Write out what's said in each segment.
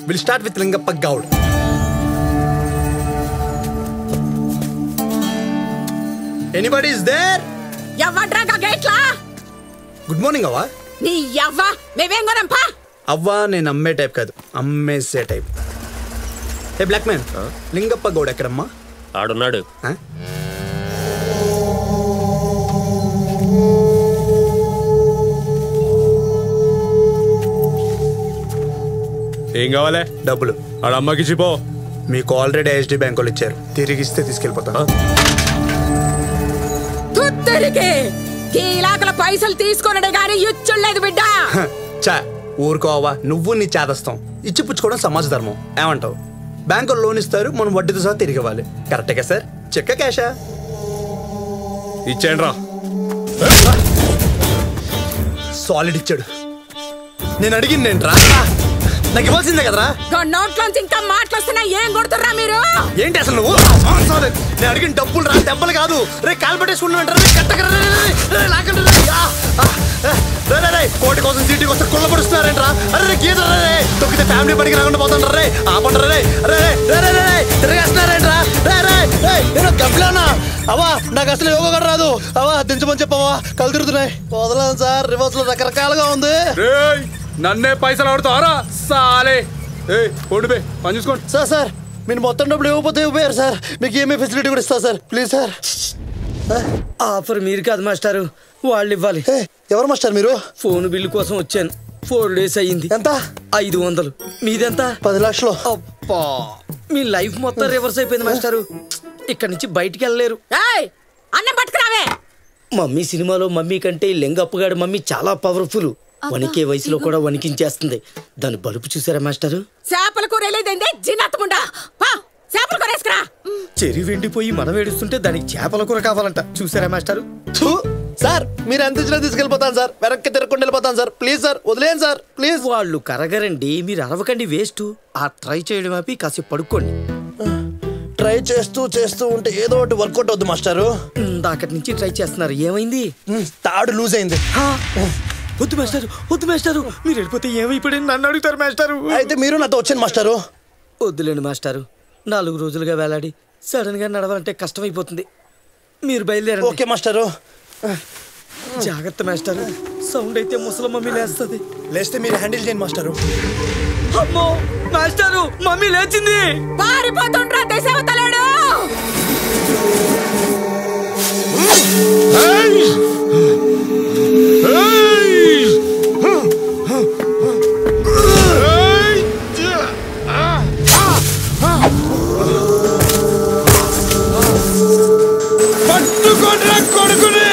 Will start with Lingappa Goud anybody is there ఎవడ్రాగా గేట్లా good morning అవ్వా నీ యవ్వ మేమేం కొనంపా అవ్వా నేను అమ్మే టైప్ కాదు అమ్మేసే type a black man Lingappa Goud ఎక్కడమ్మా ఆడున్నాడు ఆ? ఏం కావాలి డబ్బులు ఆడ అమ్మకి చిపో మీకు ఆల్రెడీ ఐఎస్డి బ్యాంక్ వాళ్ళు ఇచ్చారు తిరిగిస్తే తీసుకెళ్ళిపోతాను తుత్తరికి కీలాకల పైసలు తీసుకొనడే గాని ఇచ్చులేదు బిడ్డ హ, చా ఊరుకోవా నువ్వు నీ చేదస్తాం ఇచ్చి పుచ్చుకోవడం సమాజ ధర్మం ఏమంటావు బ్యాంకులో లోన్ ఇస్తారు మనం వడ్డీతో సహా తిరిగి ఇవ్వాలి కరెక్టే సార్ చెక్క క్యాషా ఇచ్చేయండి రా సాలిడ్ ఇచ్చాడు నేను అడిగింది ఏంట్రా నాకు ఇవ్వాల్సిందే కదరా గా నోట్లోంచి ఇంకా మాటలొస్తున్నా ఏం కొడుతుర్రా మీరు ఏంటి అసలు నువ్వు ఆ, sorry. నేను అడిగిన డబ్బులు రా దెబ్బలు కాదు రే కాలు పెట్టేసుకుంటామంటారా రే కట్టకరా రే, రే, రే, రే, లాగండి రే. ఆ, ఆ, రే, రే, రే, కోటి కోసం సీటీ కోసం కుళ్ళ పడుస్తున్నారేంట్రా అరే రే గీత రే, రే తొక్కితే ఫ్యామిలీ పడికి రాకుండా పోతాను రే ఆపండి రే రే రే రే రే రే రే తిరిగేస్తున్నారేంట్రా రే రే రే నేను గంప్లానా అవా నాకు అసలు యోగా కూడా రాదు అవా దించమని చెప్పవా కళ్ళు తిరుగుతున్నాయి వదలను సార్ రివర్స్ లో రకరకాలుగా ఉంది రేయ్ నన్నే పైసలు ఆడుతావరా సాలే ఏ పోండి బే పని చూసుకోండి సార్ సార్ మీరు మొత్తం డబ్బులు ఇవ్వకపోతే ఇవ్వరు సార్ మీకు ఏమీ ఫెసిలిటీ కూడా ఇస్తా సార్ ప్లీజ్ సార్ ఆఫర్ మీరు కాదు మాస్టారు వాళ్ళు ఇవ్వాలి ఏ, ఎవరు మాస్టర్ మీరు ఫోన్ బిల్లు కోసం వచ్చాను ఫోర్ డేస్ అయ్యింది ఎంత ఐదు వందలు మీదెంత పది లక్షలు అబ్బా మీ లైఫ్ మొత్తం రివర్స్ అయిపోయింది మాస్టారు ఇక్కడ నుంచి బయటికి వెళ్ళలేరు ఏయ్ అన్నం పట్టుకురావే మమ్మీ సినిమాలో మమ్మీ కంటే ఈ లింగప్పగాడి మమ్మీ చాలా పవర్ఫుల్ వణికే వయసులో కూడా వణికించేస్తుంది దాని బలుపు చూసారా మాస్టారు చేపల కూర వెళ్ళేదండి జిన్నత్తముండా పా చేపల కూర వేసుకురా చెరి వెండిపోయి మనం ఏడుస్తుంటే దానికి చేపల కూర కావాలంట చూసారా మాస్టారు థూ, సార్ మీరు ఎంత ఇచ్చినా తీసుకెళ్ళిపోతాను సార్ వెనక్కి తిరగకుండా వెళ్ళిపోతాను సార్ ప్లీజ్ సార్ వదిలేయండి సార్ ప్లీజ్ వాళ్ళు కరగరండి మీరు అరవకండి వేస్ట్ ఆ ట్రై చేయడం ఆపి కాసేపు పడుకోండి ట్రై చేస్తూ చేస్తూ ఉంటే ఏదో ఒకటి వర్కౌట్ అవుద్ది మాస్టారు ఇందాకటి నుంచి ట్రై చేస్తున్నారు ఏమైంది ఉమ్, తాడు లూజ్ అయింది హా? వద్దు మాస్టారు వద్దు మాస్టారు మీరు వెళ్ళిపోతే ఏమైపోయింది నన్ను అడుగుతారు మాస్టారు అయితే మీరు నాతో వచ్చాను మాస్టారు వద్దులేండి మాస్టారు నాలుగు రోజులుగా వేలాడి సడన్ గా నడవాలంటే కష్టమైపోతుంది మీరు బయలుదేరండి ఓకే మాస్టారు జాగ్రత్త మాస్టారు సౌండ్ అయితే ముసలి మమ్మీ లేస్తుంది లేస్తే మీరు హ్యాండిల్ చేయండి మాస్టారు అమ్మో మాస్టారు మమ్మీ లేచింది పారిపోతుండ్రా దశవతలేడు పట్టుకోండి కొడుకుని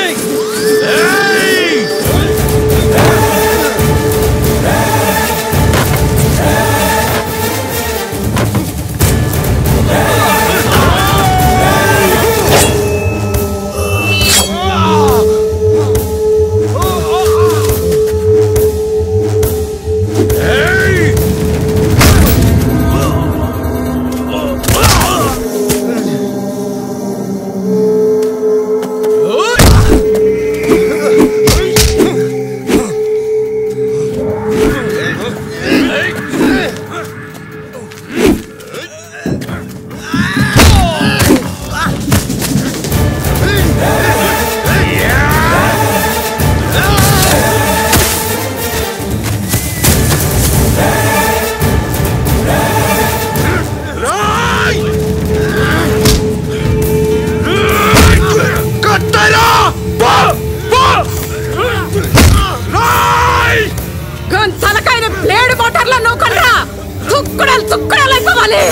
గన్ తలకాయని బ్లేడ్ మోటార్లో నూకొండ్రా తుక్కుడలు తుక్కుడలు అయిపోవాలి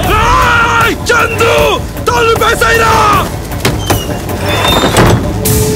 చందు తలు పేసైరా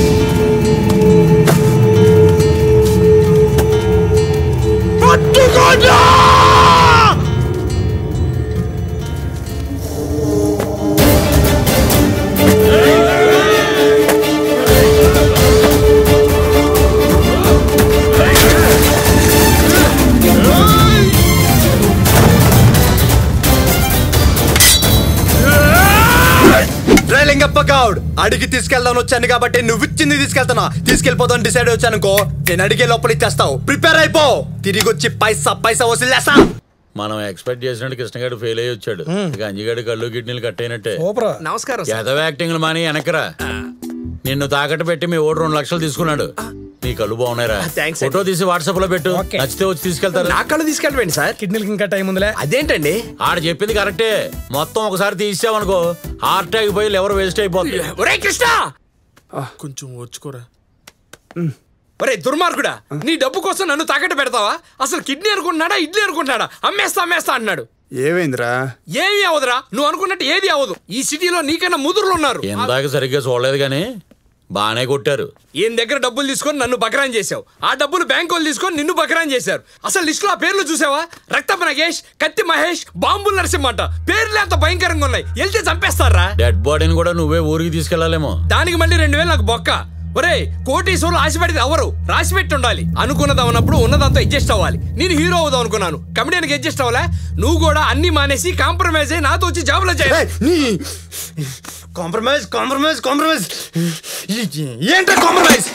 లింగప్ప గౌడ్ అడిగి తీసుకెళ్దాం వచ్చాను కాబట్టి నువ్వు ఇచ్చింది తీసుకెళ్తానా తీసుకెళ్ళిపోతాను డిసైడ్ వచ్చాను అనుకో నేను అడిగే లోపల ఇచ్చేస్తావు ప్రిపేర్ అయిపో తిరిగి వచ్చి పైసా పైసా వసూలు చేస్తా మనం ఎక్స్పెక్ట్ చేసినట్టు కృష్ణగాడు ఫెయిల్ అయ్యి వచ్చాడు ఇక అంజిగాడి కళ్ళు కిడ్నీలు కట్టయినట్టే నమస్కారం ఎదవ యాక్టింగ్లు మాని వెనకరా నిన్ను తాకట్టు పెట్టి మీ ఓటు రెండు లక్షలు తీసుకున్నాడు నీ కళ్ళు బాగున్నాయిరా థాంక్స్ ఫోటో తీసి వాట్సాప్ లో పెట్టు నచ్చితే వచ్చి తీసుకెళ్తారు నా కళ్ళు తీసుకెళ్ళండి సార్ కిడ్నీలకి ఇంకా టైం ఉందిలే అదేంటండి ఆడ చెప్పింది కరెక్టే మొత్తం ఒకసారి తీసామనుకో హార్ట్ అటాక్ పోయి లివర్ వేస్ట్ అయిపోతుంది ఒరే కృష్ణ కొంచెం ఓర్చుకోరా ఒరే దుర్మార్గుడా నీ డబ్బు కోసం నన్ను తాకట్టు పెడతావా అసలు కిడ్నీ అనుకుంటున్నాడా ఇడ్లీ అనుకుంటున్నాడా అమ్మేస్తా అమ్మేస్తా అన్నాడు ఏమైందిరా ఏమీ అవదురా నువ్వు అనుకున్నట్టు ఏది అవదు ఈ సిటీలో నీకన్నా ముదురులు ఉన్నారు ఇందాక సరిగ్గా చూడలేదు కానీ బాగానే కొట్టారు ఈయన దగ్గర డబ్బులు తీసుకొని నన్ను బకరాన్ చేసావు ఆ డబ్బులు బ్యాంక్ వాళ్ళు తీసుకొని నిన్ను బకరాన్ చేశారు అసలు లిస్టులో ఆ పేర్లు చూసావా రక్తపు నగేష్ కత్తి మహేష్ బాంబుల నరసింహంట పేర్లు ఎంత భయంకరంగా ఉన్నాయి వెళ్తే చంపేస్తారా డెడ్ బాడీని కూడా నువ్వే ఊరికి తీసుకెళ్లాలేమో దానికి మళ్ళీ రెండు వేలు నాకు బొక్క ఒరే కోటీశ్వరులు ఆశపడేది ఎవరు రాసి పెట్టి ఉండాలి అనుకున్నది అవునప్పుడు ఉన్నదంతా అడ్జస్ట్ అవ్వాలి నేను హీరో అవుదాం అనుకున్నాను కమెడియన్కి అడ్జస్ట్ అవ్వాలా నువ్వు కూడా అన్ని మానేసి కాంప్రమైజ్ అయ్యి నాతో వచ్చి జాబ్లో చేయాలి నీ కాంప్రమైజ్ కాంప్రమైజ్ కాంప్రమైజ్ ఏంట్రా కాంప్రమైజ్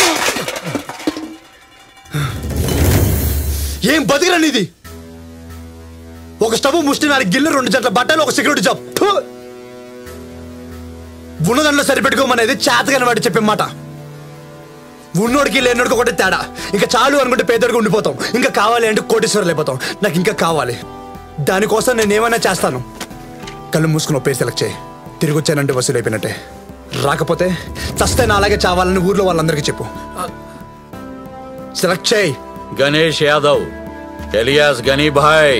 ఏం బతికిరా నీది ఒక స్టవ్ ముష్టి నాలుగు గిన్నె రెండు జట్ల బట్టలు ఒక సెక్యూరిటీ జాబ్ ఫు! ఉన్నదాంట్లో సరిపెట్టుకోమనేది చేతగాని వాడు చెప్పే మాట ఉన్నోడికి లేనోడికి ఒకటి తేడా ఇంకా చాలు అనుకుంటే పేదోడికి ఉండిపోతాం ఇంకా కావాలి అంటే కోటేశ్వరులు అయిపోతాం నాకు ఇంకా కావాలి దానికోసం నేను ఏమైనా చేస్తాను కళ్ళు మూసుకుని ఒప్పే సెలెక్ట్ చేయి తిరిగి వచ్చానంటే వసూలు అయిపోయినట్టే రాకపోతే చస్తే నా అలాగే చావాలని ఊర్లో వాళ్ళందరికీ చెప్పు సెలెక్ట్ చేయి గణేష్ యాదవ్ ఎలియాస్ గనీభాయ్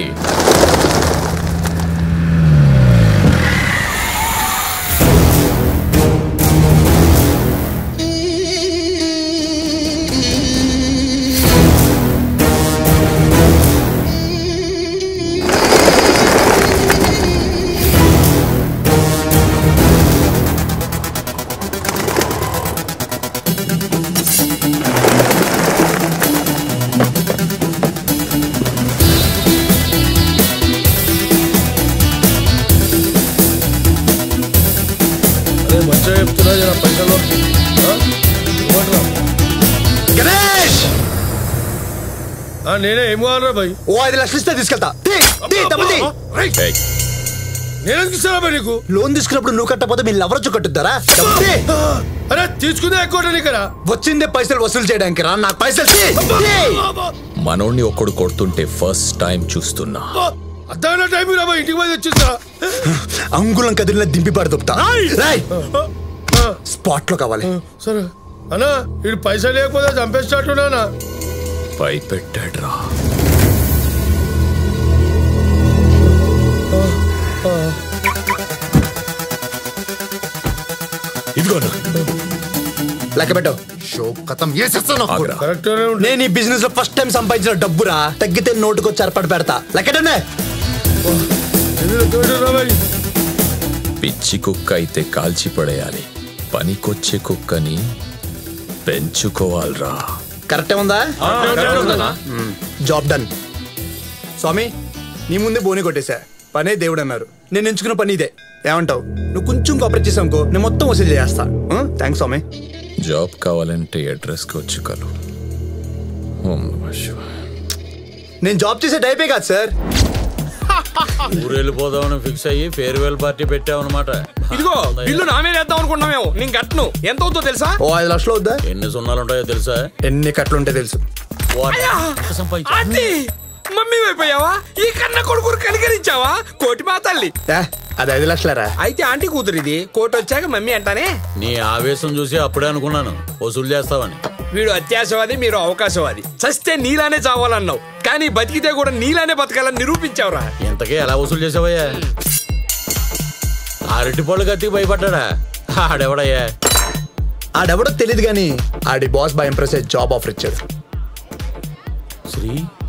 మంచిగా చెప్తున్నా జర పైసలు ఆ? ఇవ్వండిరా. గణేష్ ఆ, నేనే ఏం కావాలరా భయ్ ఓ ఐదు లక్షలు ఇస్తే తీసుకెళ్తా తీ, తీ, డబ్బులు తీ. నేనేం ఇస్తానా భయ్ నీకు లోన్ తీసుకున్నప్పుడు నువ్వు కట్టకపోతే మీరు ఎవరొచ్చు కట్టుద్దారా డబ్బులు తీ. అరే తీసుకుందే ఎక్కువ ఇక్కడ వచ్చిందే పైసలు వసూలు చేయడానికి రా నాకు పైసలు తీ. తీ. మనోణ్ణి ఒక్కడు కొడుతుంటే ఫస్ట్ టైం చూస్తున్నా అర్థమైన టైం రా భయ్ ఇంటికి పోయి వచ్చిందా అంగుళం కదిలిన దింపి పడి దొప్పుతా రాయ్ స్పాట్ లో కావాలి సరే అన్నా వీడు పైసలు లేకపోతే చంపేస్తాట్టున్నానా భయపెట్టాడ్రా ఇదిగోనా లెక్క పెట్టు షో కథం చేసేస్తాను ఆగ్రా. కరెక్ట్గానే ఉంటుంది నేను ఈ బిజినెస్ లో ఫస్ట్ టైం సంపాదించిన డబ్బురా తగ్గితే నోటుకొచ్చి ఏర్పాటు పెడతా లెక్కటనే ఎన్ని లెక్క పెట్టారా భయ్ పిచ్చి కుక్క అయితే కాల్చి పడేయాలి పనికొచ్చే కుక్కని పెంచుకోవాలిరా కరెక్టే ఉందా జాబ్ డన్ స్వామి నీ ముందే బోని కొట్టేశా పనే దేవుడు అన్నారు నేను ఎంచుకున్న పని ఇదే ఏమంటావు నువ్వు కొంచెం కోఆపరేట్ చేసావు అనుకో నేను మొత్తం వసూలు చేస్తా థ్యాంక్స్ స్వామి జాబ్ కావాలంటే అడ్రస్కి వచ్చి కలు ఓం నమః శివాయ. నేను జాబ్ చేసే టైపే కాదు సార్ ఊరు వెళ్ళిపోదామని ఫిక్స్ అయ్యి ఫేర్వెల్ పార్టీ పెట్టామన్నమాట ఇదిగో బిల్లు నా మీద వేద్దాం అనుకున్నామేమో నేను కట్టను ఎంత అవుతుందో తెలుసా ఓ ఐదు లక్షలు వద్దా ఎన్ని సున్నాలు ఉంటాయో తెలుసా ఎన్ని కట్లు ఉంటే తెలుసు వాట్ అయ్యా! ఎంత సంపాదించావు? ఆంటీ మమ్మీ అయిపోయావా ఈ కన్న కొడుకురు కనికరించావా కోటి మా తల్లి ఏ, అది ఐదు లక్షలరా అయితే ఆంటీ కూతురు ఇది కోటి వచ్చాక మమ్మీ అంటానే నీ ఆవేశం చూసి అప్పుడే అనుకున్నాను వసూలు చేస్తావని వీడు అత్యాశవాది మీరు అవకాశవాది చస్తే నీలానే చావాలన్నావు కానీ బతికితే కూడా నీలానే బతకాలని నిరూపించావురా ఇంతకీ ఎలా వసూలు చేసావయ్యా అరటిపళ్ళు కత్తికి భయపడ్డా ఆడెవడయ్యా ఆడెవడో తెలియదు కానీ ఆడి boss by impress job offer ఇచ్చాడు శ్రీ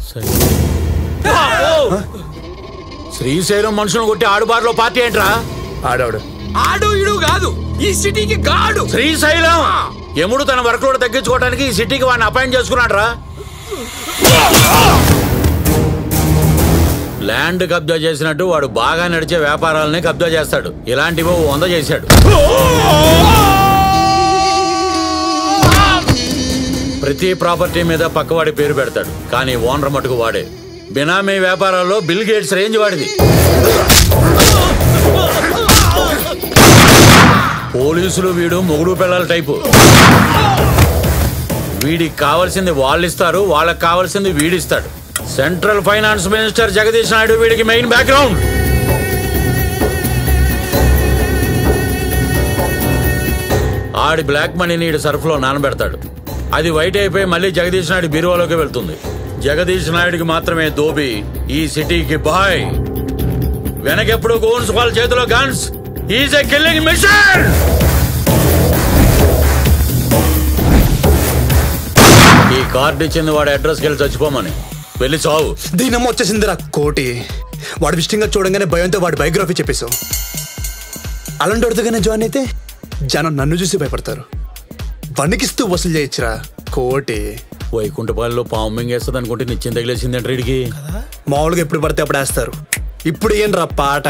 శ్రీశైలం మనుషులను కొట్టి ఆడుబారులో పార్టీ ఏంట్రా ఆడవాడు ఆడు ఇడు కాదు ఈ సిటీకి గాడు శ్రీశైలం యముడు తన వర్క్ లోడ్ తగ్గించుకోవడానికి ఈ సిటీకి వాడిని అపాయింట్ చేసుకున్నాడు రా ల్యాండ్ కబ్జా చేసినట్టు వాడు బాగా నడిచే వ్యాపారాలనే కబ్జా చేస్తాడు ఇలాంటివో వంద చేశాడు ప్రతి ప్రాపర్టీ మీద పక్కవాడి పేరు పెడతాడు కానీ ఓనర్ మటుకు వాడే బినామీ వ్యాపారాల్లో బిల్ గేట్స్ రేంజ్ వాడిది పోలీసులు వీడు మొగుడు పిల్లల టైపు వీడికి కావాల్సింది వాళ్ళు ఇస్తారు వాళ్ళకి కావాల్సింది వీడిస్తాడు central finance minister Jagadish Naidu వీడికి మెయిన్ బ్యాక్గ్రౌండ్ ఆడి బ్లాక్ మనీని ఈడు సర్ఫ్లో నానబెడతాడు అది వైట్ అయిపోయి మళ్ళీ జగదీష్ నాయుడు బీరువాలోకి వెళ్తుంది జగదీష్ నాయుడికి మాత్రమే దోబి ఈ సిటీకి బాయ్ వెనకెప్పుడు గోన్స్ వాళ్ళ చేతిలో guns is a killing mission ఈ కార్డు ఇచ్చింది వాడి అడ్రస్కి వెళ్ళి చచ్చిపోమని వెళ్ళి చావు దీనమ్మ వచ్చేసిందిరా కోటి వాడు విషయంగా చూడంగానే భయంతో వాడి బయోగ్రఫీ చెప్పేశావు అలాంటి వాడితోగానే జాయిన్ అయితే జనం నన్ను చూసి భయపడతారు వణికిస్తూ వసూలు చేయొచ్చురా కోటి వైకుంఠపాలలో పాము మింగేస్తుంది అనుకుంటే నిత్యం తగిలేసింది అంటే వీడికి మామూలుగా ఎప్పుడు పడితే అప్పుడు వేస్తారు ఇప్పుడు ఏం రా పాట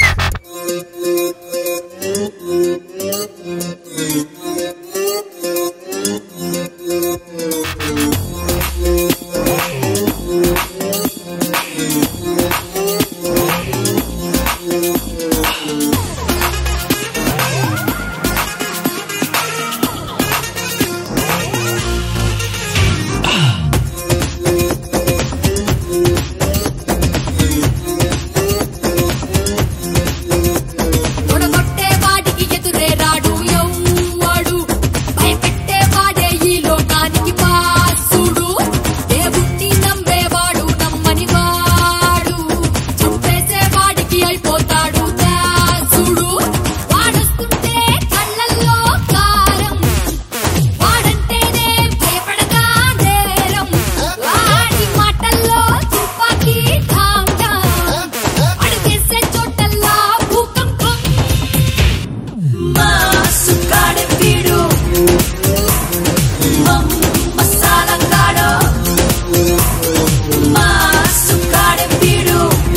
తొడగొట్టే వాడికి ఎదురే రాడు ఎవ్వడు భయపెట్టే వాడే ఈ లోకానికి పాసుడు దేవుణ్ణి నమ్మేవాడు నమ్మని వాడు చంపేసే వాడికి అయిపోతాడు దాసుడు వాడొస్తుంటే కళ్ళల్లో కారం వాడంటేనే భయపడగా నేరం వాడి మాటల్లో తుపాకీ ఠాంగా అడుగేసే చోటల్లా భూకంపం మాసుకాడే వీడు మసాలంగాడో మాసుకాడే వీడు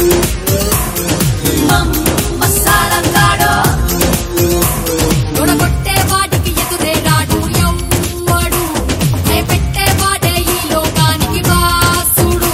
మసాలంగాడో తొడగొట్టే వాడికి ఎదురే రాడు ఎవ్వడు భయపెట్టే వాడే ఈ లోకానికి వాసుడు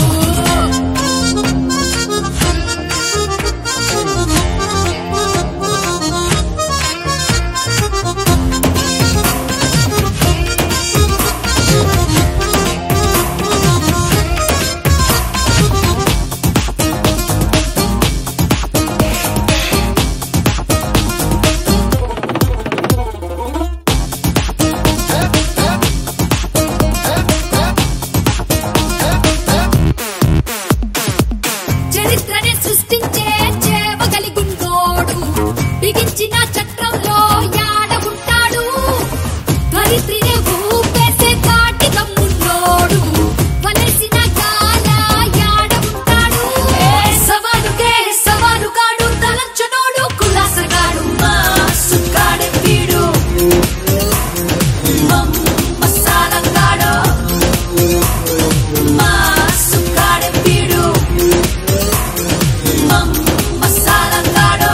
చరిత్రని సృష్టించే చేవగలిగున్నోడు బిగించిన చక్రంలో యాడ ఉంటాడు దరిద్రిని ఊపేసే కాటి దమ్మున్నోడు వలసిన కాల యాడ ఉంటాడు సవాలుకే సవాలు కాడు తలంచునోడు కులాసగాడు మాసుకాడే వీడు మసాలంగాడో మాసుకాడే వీడు మసాలంగాడో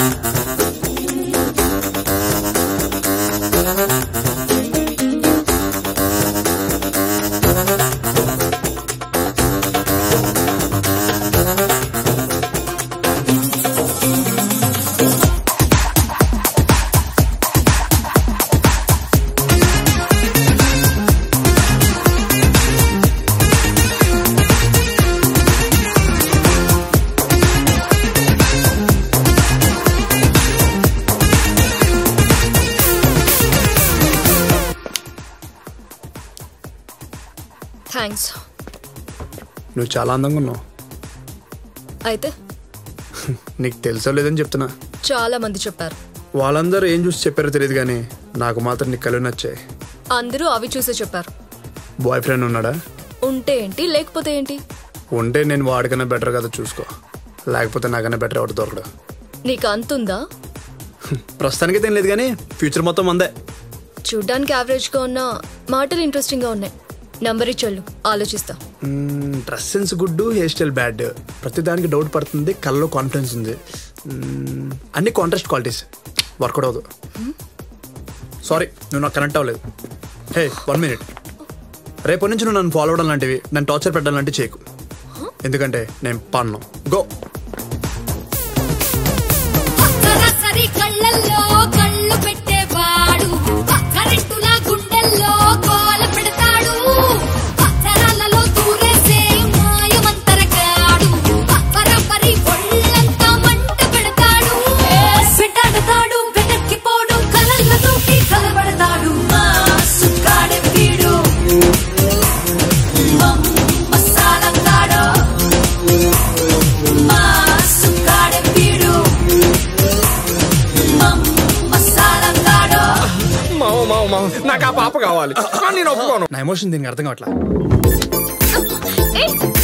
థ్యాంక్స్ నువ్వు చాలా అందంగా ఉన్నావు అయితే నీకు తెలుసో లేదని చెప్తున్నా చాలా మంది చెప్పారు వాళ్ళందరూ ఏం చూసి చెప్పారో తెలియదు కానీ నాకు మాత్రం నీ కళ్ళు నచ్చాయి అందరూ అవి చూసే చెప్పారు బాయ్ ఫ్రెండ్ ఉన్నాడా ఉంటే ఏంటి లేకపోతే ఏంటి ఉంటే నేను వాడికన్నా బెటర్ కదా చూసుకో లేకపోతే నాకన్నా బెటర్ ఒకటి దొరకడు నీకు అంతుందా ప్రస్తుతానికి తెలియదు కానీ ఫ్యూచర్ మొత్తం అందే చూడ్డానికి యావరేజ్గా ఉన్న మాటలు ఇంట్రెస్టింగ్గా ఉన్నాయి నంబర్ ఇచ్చోళ్ళు ఆలోచిస్తా dress sense good hairstyle bad ప్రతిదానికి డౌట్ పడుతుంది కళ్ళలో కాన్ఫిడెన్స్ ఉంది మ్మ్, అన్ని కాంట్రాస్ట్ క్వాలిటీస్ వర్కౌట్ అవ్వదు సారీ నువ్వు నాకు కనెక్ట్ అవ్వలేదు హే వన్ మినిట్ రేపటి నుంచి నువ్వు నన్ను ఫాలో అవడం లాంటివి నన్ను టార్చర్ పెట్టడం లాంటివి చేయకు ఎందుకంటే నేను పన్ను గో సరాసరి కళ్ళల్లో కళ్ళు పెట్టేవాడు కరెంటులా గుండెల్లో కోల పెడతాడు అక్షరాలలో దూరేసే మాయమంతరగాడు పరపరి ఒళ్ళంతా మంట పెడతాడు వెంటాడతాడు వెనక్కిపోడు కలల్లో దూకి కలబడతాడు మా సుక్కాడే వీడు మసాలంగాడో మా సుక్కాడే వీడు మసాలంగాడో మావ మావ మావ నాకు ఆ పాప కావాలి కానీ నేను ఒప్పుకోను నా ఎమోషన్ దీనికి అర్థం కావట్లా ఏయ్